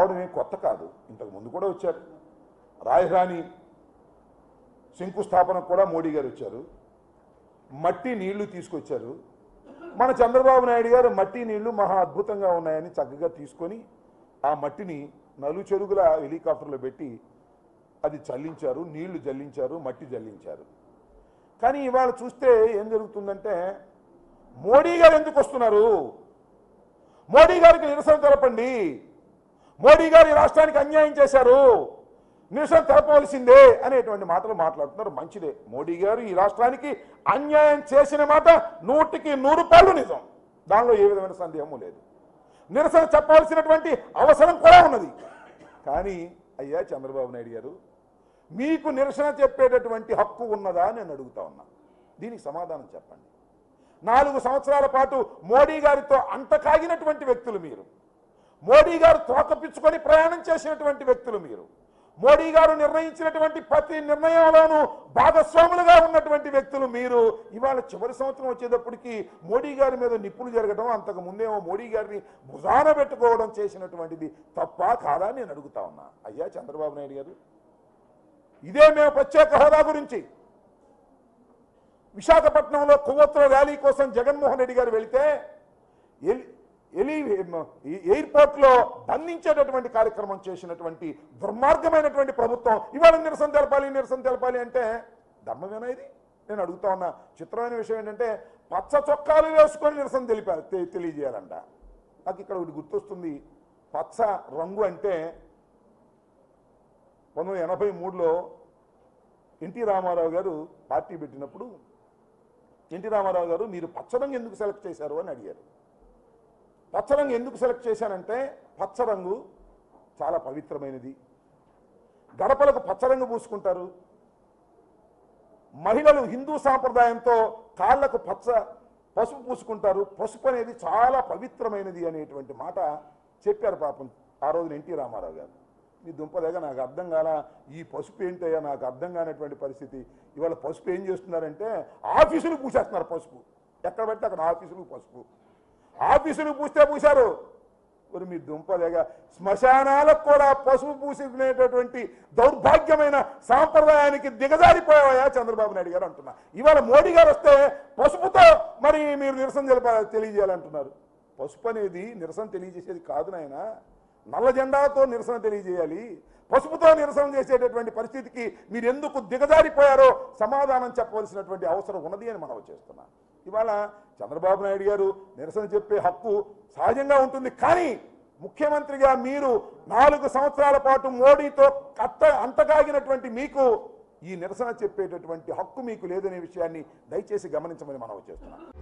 రావడం ఏం కొత్త కాదు ఇంతకు ముందు కూడా వచ్చారు రాజధాని శంకుస్థాపనకు కూడా మోడీ గారు వచ్చారు మట్టి నీళ్లు తీసుకొచ్చారు మన చంద్రబాబు నాయుడు గారు మట్టి నీళ్లు మహా అద్భుతంగా ఉన్నాయని చక్కగా తీసుకొని ఆ మట్టిని నలు చెరుగుల హెలికాప్టర్లో పెట్టి అది చల్లించారు నీళ్లు జల్లించారు మట్టి జల్లించారు కానీ ఇవాళ చూస్తే ఏం జరుగుతుందంటే మోడీ గారు ఎందుకు వస్తున్నారు మోడీ గారికి నిరసన తెలపండి మోడీ గారు ఈ రాష్ట్రానికి అన్యాయం చేశారు నిరసన తెలపవలసిందే అనేటువంటి మాటలు మాట్లాడుతున్నారు మంచిదే మోడీ గారు ఈ రాష్ట్రానికి అన్యాయం చేసిన మాట నూటికి నూరు పాళ్ళు నిజం దానిలో ఏ విధమైన సందేహము లేదు నిరసన చెప్పవలసినటువంటి అవసరం కూడా ఉన్నది కానీ అయ్యా చంద్రబాబు నాయుడు గారు మీకు నిరసన చెప్పేటటువంటి హక్కు ఉన్నదా అని నేను అడుగుతా ఉన్నా దీనికి సమాధానం చెప్పండి నాలుగు సంవత్సరాల పాటు మోడీ గారితో అంత కాగినటువంటి వ్యక్తులు మీరు మోడీ గారు తోకపించుకొని ప్రయాణం చేసినటువంటి వ్యక్తులు మీరు మోడీ గారు నిర్ణయించినటువంటి ప్రతి నిర్ణయంలోనూ భాగస్వాములుగా ఉన్నటువంటి వ్యక్తులు మీరు ఇవాళ చివరి సంవత్సరం వచ్చేటప్పటికి మోడీ గారి మీద నిప్పులు జరగడం అంతకు ముందేమో మోడీ గారిని భుజాన పెట్టుకోవడం చేసినటువంటిది తప్ప కాదా అని నేను అడుగుతా ఉన్నా అయ్యా చంద్రబాబు నాయుడు గారు ఇదే మేము ప్రత్యేక హోదా గురించి విశాఖపట్నంలో కొవ్వొత్తుల ర్యాలీ కోసం జగన్మోహన్ రెడ్డి గారు వెళితే ఎలి ఎలి ఎయిర్పోర్ట్లో బంధించేటటువంటి కార్యక్రమం చేసినటువంటి దుర్మార్గమైనటువంటి ప్రభుత్వం ఇవాళ నిరసన తెలపాలి నిరసన తెలపాలి అంటే ధర్మమేనా ఇది నేను అడుగుతా ఉన్నా చిత్రమైన విషయం ఏంటంటే పచ్చ చొక్కాలు వేసుకొని నిరసన తెలిపారు తె- తెలియజేయాలంట నాకు ఇక్కడ ఒకటి గుర్తొస్తుంది పచ్చ రంగు అంటే పంతొమ్మిది వందల ఎనభై మూడులో ఎన్టీ రామారావు గారు పార్టీ పెట్టినప్పుడు ఎన్టీ రామారావు గారు మీరు పచ్చరంగు ఎందుకు సెలెక్ట్ చేశారు అని అడిగారు పచ్చరంగు ఎందుకు సెలెక్ట్ చేశానంటే పచ్చరంగు చాలా పవిత్రమైనది గడపలకు పచ్చరంగు పూసుకుంటారు మహిళలు హిందూ సాంప్రదాయంతో కాళ్లకు పచ్చ పసుపు పూసుకుంటారు పసుపు అనేది చాలా పవిత్రమైనది అనేటువంటి మాట చెప్పారు పాపం ఆ రోజున ఎన్టీ రామారావు గారు మీ దుంపదేగా నాకు అర్థం కాల ఈ పసుపు ఏంటయ్యా నాకు అర్థం కానటువంటి పరిస్థితి ఇవాళ పసుపు ఏం చేస్తున్నారంటే ఆఫీసులు పూసేస్తున్నారు పసుపు ఎక్కడ పడితే అక్కడ ఆఫీసులు పసుపు ఆఫీసులు పూస్తే పూశారు మరి మీ దుంపదేగా శ్మశానాలకు కూడా పసుపు పూసుకునేటటువంటి దౌర్భాగ్యమైన సాంప్రదాయానికి దిగజారిపోయావా చంద్రబాబు నాయుడు గారు అంటున్నా ఇవాళ మోడీ గారు వస్తే పసుపుతో మరి మీరు నిరసన తెలిప తెలియజేయాలంటున్నారు పసుపు అనేది నిరసన తెలియజేసేది కాదు నాయన నల్ల జెండాతో నిరసన తెలియజేయాలి పసుపుతో నిరసన చేసేటటువంటి పరిస్థితికి మీరు ఎందుకు దిగజారిపోయారో సమాధానం చెప్పవలసినటువంటి అవసరం ఉన్నది అని మనం చేస్తున్నాం ఇవాళ చంద్రబాబు నాయుడు గారు నిరసన చెప్పే హక్కు సహజంగా ఉంటుంది కానీ ముఖ్యమంత్రిగా మీరు నాలుగు సంవత్సరాల పాటు మోడీతో కట్ట అంటగాగినటువంటి మీకు ఈ నిరసన చెప్పేటటువంటి హక్కు మీకు లేదనే విషయాన్ని దయచేసి గమనించమని మనం చేస్తున్నాం